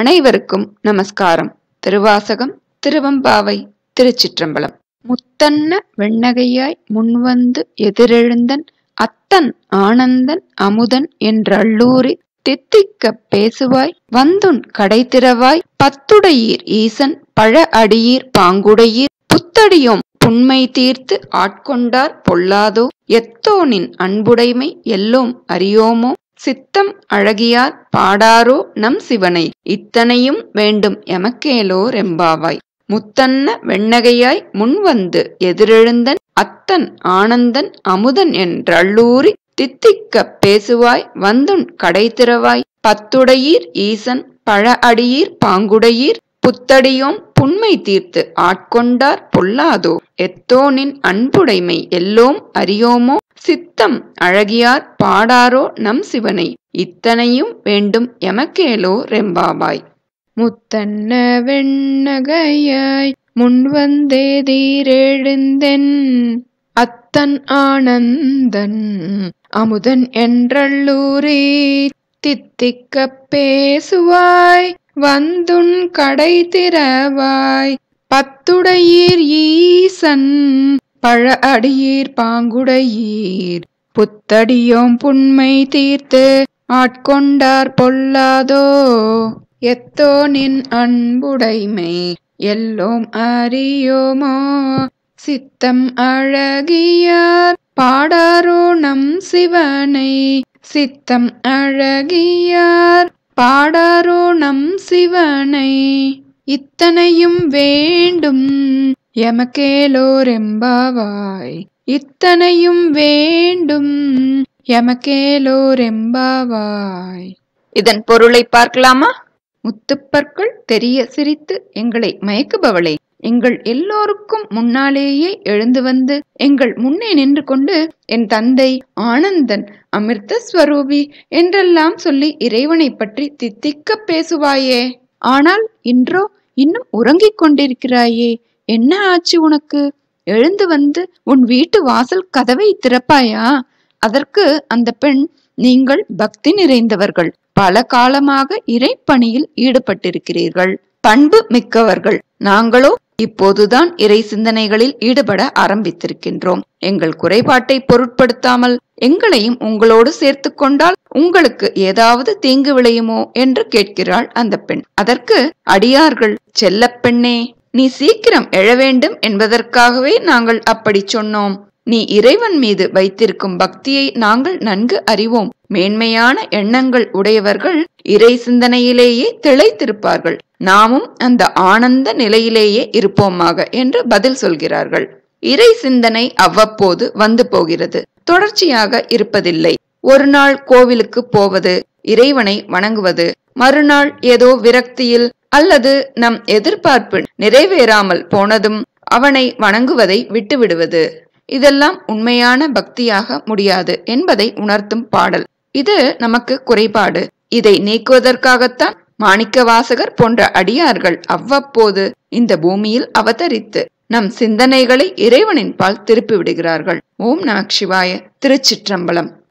அனைவருக்கும் நமஸ்காரம் திருவாசகம் திருவம்பாவை திருச்சிற்றம்பலம் முத்தன்ன வெண்ணகையாய் முன்வந்து எதிரெழுந்தன் அத்தன் ஆனந்தன் அமுதன் என்றள்ளூரி தித்திக்க பேசுவாய் வந்துன் கடைத்திறவாய் பத்துடையீர் ஈசன் பழ அடியீர் பாங்குடையீர் புத்தடியோம் புண்மை தீர்த்து ஆட்கொண்டார் பொல்லாதோ எத்தோனின் அன்புடைமை எல்லோம் அறியோமோ சித்தம் அழகியார் பாடாரோ நம் சிவனை இத்தனையும் வேண்டும் எமக்கேலோ ரெம்பாவாய் முத்தன்ன வெண்ணகையாய் முன்வந்து எதிரெழுந்தன் அத்தன் ஆனந்தன் அமுதன் என்றள்ளூரி தித்திக்க பேசுவாய் வந்துன் கடைத்திறவாய் பத்துடையீர் ஈசன் பழ அடியீர் பாங்குடையீர் புத்தடியோம் புண்மை தீர்த்து ஆட்கொண்டார் பொல்லாதோ எத்தோனின் அன்புடைமை எல்லோம் அறியோமோ சித்தம் அழகியார் பாடாரோ நம் சிவனை இத்தனையும் வேண்டும் எமக்கேலோ ரெம்பாவாய் முத்தன்ன வெண்ணகையாய் முன்வந்தேதீரெழுந்தென் அத்தன் ஆனந்தன் அமுதன் என்றள்ளூரே தித்திக்க பேசுவாய் வந்துன் கடை திறவாய் பத்துடையீர் ஈசன் பழ அடியீர் பாங்குடையீர் புத்தடியோம் புண்மை தீர்த்து ஆட்கொண்டார் பொல்லாதோ எத்தோ நின் அன்புடைமை எல்லோம் அறியோமோ சித்தம் அழகியார் பாடாரோ நம் சிவனை சித்தம் அழகியார் பாடாரோ நம் சிவனை இத்தனையும் வேண்டும் எமக்கேலோரெம்பாவாய் இத்தனையும் வேண்டும் எமக்கேலோரெம்பாவாய் இதன் பொருளை பார்க்கலாமா முத்துப்பற்கள் தெரிய சிரித்து எங்களை மயக்குபவளே எங்கள் எல்லோருக்கும் முன்னாலேயே எழுந்து வந்து எங்கள் முன்னே நின்று கொண்டு என் தந்தை ஆனந்தன் அமிர்த ஸ்வரூபி என்றெல்லாம் சொல்லி இறைவனை பற்றி தித்திக்க பேசுவாயே ஆனால் இன்றோ இன்னும் உறங்கிக் கொண்டிருக்கிறாயே என்ன ஆச்சு உனக்கு எழுந்து வந்து உன் வீட்டு வாசல் கதவை திறப்பாயா அதற்கு அந்த பெண் நீங்கள் பக்தி நிறைந்தவர்கள் பல காலமாக இறைப்பணியில் ஈடுபட்டிருக்கிறீர்கள் பண்பு மிக்கவர்கள் நாங்களோ இப்போதுதான் இறை சிந்தனைகளில் ஈடுபட ஆரம்பித்திருக்கின்றோம் எங்கள் குறைபாட்டை பொருட்படுத்தாமல் எங்களையும் உங்களோடு சேர்த்து கொண்டால் உங்களுக்கு ஏதாவது தீங்கு விளையுமோ என்று கேட்கிறாள் அந்த பெண் அதற்கு அடியார்கள் செல்லப்பெண்ணே நீ சீக்கிரம் எழ வேண்டும் என்பதற்காகவே நாங்கள் அப்படி சொன்னோம் நீ இறைவன் மீது வைத்திருக்கும் பக்தியை நாங்கள் நன்கு அறிவோம் மேன்மையான எண்ணங்கள் உடையவர்கள் இறை சிந்தனையிலேயே திளைத்திருப்பார்கள் நாமும் அந்த ஆனந்த நிலையிலேயே இருப்போமாக என்று பதில் சொல்கிறார்கள் இறை சிந்தனை அவ்வப்போது வந்து போகிறது தொடர்ச்சியாக இருப்பதில்லை ஒரு நாள் கோவிலுக்கு போவது இறைவனை வணங்குவது மறுநாள் ஏதோ விரக்தியில் அல்லது நம் எதிர்பார்ப்பு நிறைவேறாமல் போனதும் அவனை வணங்குவதை விட்டுவிடுவது இதெல்லாம் உண்மையான பக்தியாக முடியாது என்பதை உணர்த்தும் பாடல் இது நமக்கு குறைபாடு இதை நீக்குவதற்காகத்தான் மாணிக்க வாசகர் போன்ற அடியார்கள் அவ்வப்போது இந்த பூமியில் அவதரித்து நம் சிந்தனைகளை இறைவனின் பால் திருப்பி விடுகிறார்கள் ஓம் நமக் சிவாய திருச்சிற்றம்பலம்